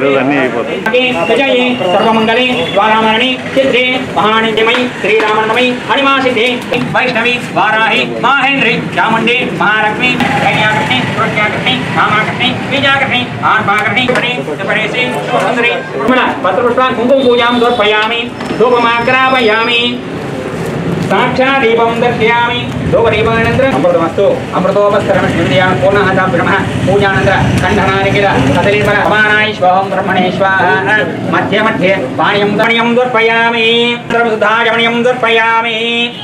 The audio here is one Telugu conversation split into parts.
ఈరోజు అన్నీ అయిపోతాయి విజయే సర్వమంగళే ద్వారామరణి సిద్ధే మహానిత్యమై శ్రీరామన్నమై హనుమాసిద్ధే వైష్ణవి వారాహి మాహేంద్రి చాముండి మహాలక్ష్మి కన్యాకృష్ణి కృష్ణాకృష్ణి కామాకృష్ణి బీజాకృష్ణి ఆర్భాకృష్ణి పరి పరేసి సుందరి పత్రపుష్ప కుంకుమ పూజాం దోర్పయామి ధూపమాగ్రాపయామి సాక్షాదీపం దర్శయామి ధూపదీపానంతరం అమృతమస్తు అమృతోపస్తరణ నివేదయామి పూర్ణః తా బ్రహ్మ పూజానంతర ఖండనాని కిల కదలీఫల సమానాయ స్వహం బ్రహ్మణే స్వాహ మధ్య మధ్య పాణ్యం గణ్యం దర్పయామి అనంతరం శుద్ధాజమణ్యం దర్పయామి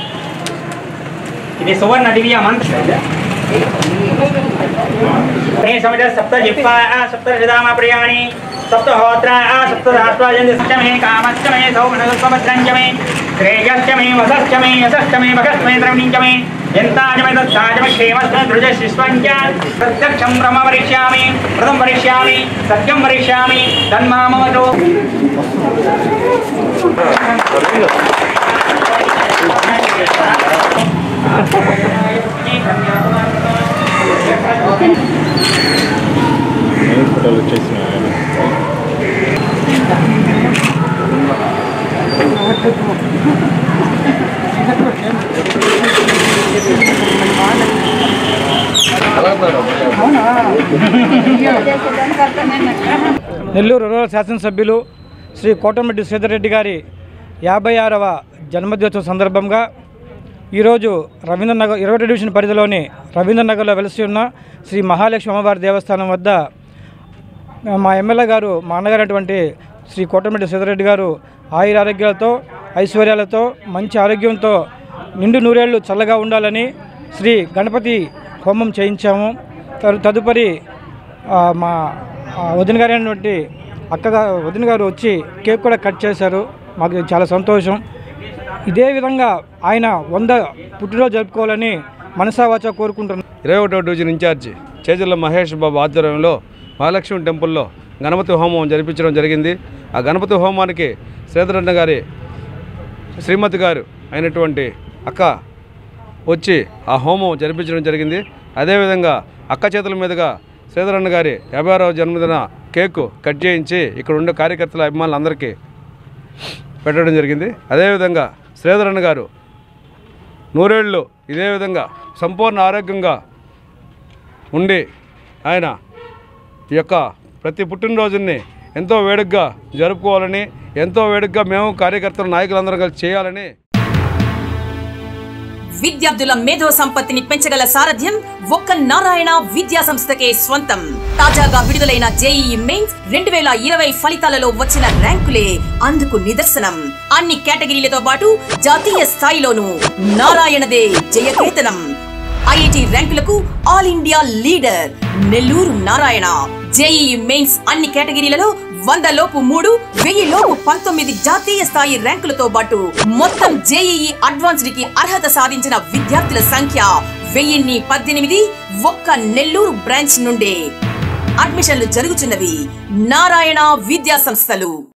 ఇది సువర్ణ దివ్య మంత్ర हे समित सप्त जिह्वा सप्त हृदाम प्रियाणि सप्त होत्रा सप्त सहस्राजन्ति सप्त मे कामश्च मे सौमनस्वभद्रञ्च मे श्रेयश्च मे वसश्च मे यशश्च मे भगश्च मे द्रवणीञ्च मे यन्ताज मे दत्ताज मे क्षेमश्च ध्रुज शिष्वञ्च प्रत्यक्षं ब्रह्म वरिष्यामि व्रतं वरिष्यामि सत्यं वरिष्यामि तन्मामवतु ఫోటోలు వచ్చేసినాయి నెల్లూరు రూరల్ శాసనసభ్యులు శ్రీ కోటమిరెడ్డి శ్రీధర్ రెడ్డి గారి యాభై ఆరవ జన్మదినోత్సవ సందర్భంగా ఈరోజు రవీంద్రనగర్ ఇరవై డివిజన్ పరిధిలోని రవీంద్రనగర్లో వెలిసి ఉన్న శ్రీ మహాలక్ష్మి అమ్మవారి దేవస్థానం వద్ద మా ఎమ్మెల్యే గారు మా అన్నగారైనటువంటి శ్రీ కోటమిరెడ్డి శ్రీధర్ రెడ్డి గారు ఆయుర ఆరోగ్యాలతో ఐశ్వర్యాలతో మంచి ఆరోగ్యంతో నిండు నూరేళ్లు చల్లగా ఉండాలని శ్రీ గణపతి హోమం చేయించాము తరు- తదుపరి ఆ, మా ఆ, వదిన గారు అయినటువంటి అక్కగా వదిన గారు వచ్చి కేక్ కూడా కట్ చేశారు మాకు చాలా సంతోషం ఇదే విధంగా ఆయన వంద పుట్టినరోజు జరుపుకోవాలని మనసావాచ కోరుకుంటున్నాను ఇరవై ఒకటో డివిజన్ ఇన్ఛార్జి చేజర్ల మహేష్ బాబు ఆధ్వర్యంలో మహాలక్ష్మి టెంపుల్లో గణపతి హోమం జరిపించడం జరిగింది ఆ గణపతి హోమానికి శ్రీధరన్న గారి శ్రీమతి గారు అయినటువంటి అక్క వచ్చి ఆ హోమం జరిపించడం జరిగింది అదేవిధంగా అక్క చేతుల మీదుగా శ్రీధరన్న గారి యాభై ఆరవ జన్మదిన కేకు కట్ చేయించి ఇక్కడ ఉండే కార్యకర్తల అభిమానులందరికీ పెట్టడం జరిగింది అదేవిధంగా శ్రీధరన్న గారు నూరేళ్ళు ఇదే విధంగా సంపూర్ణ ఆరోగ్యంగా ఉండి ఆయన ఈ యొక్క ప్రతి పుట్టినరోజుని ఎంతో వేడుకగా జరుపుకోవాలని ఎంతో వేడుకగా మేము కార్యకర్తలు నాయకులందరం కలిసి చేయాలని విద్యార్థుల మేధో సంపత్తిని పెంచగల సారథ్యం ఒక్క నారాయణ విద్యా సంస్థకే స్వంతం తాజాగా విడుదలైన జేఈఈ మెయిన్స్ రెండు వేల ఇరవై ఫలితాలలో వచ్చిన ర్యాంకులే అందుకు నిదర్శనం అన్ని కేటగిరీలతో పాటు జాతీయ స్థాయిలోనూ నారాయణదే జయకేతనం ఐఐటి ర్యాంకులకు all India leader Nellore Narayana JEE mains అన్ని కేటగిరీలలో వంద లోపు మూడు వెయ్యి లోపు పంతొమ్మిది జాతీయ స్థాయి ర్యాంకులతో పాటు మొత్తం జేఈఈ అడ్వాన్స్డ్ కి అర్హత సాధించిన విద్యార్థుల సంఖ్య వెయ్యిన్ని పద్దెనిమిది ఒక్క నెల్లూరు బ్రాంచ్ నుండే అడ్మిషన్లు జరుగుతున్నవి నారాయణ విద్యా సంస్థలు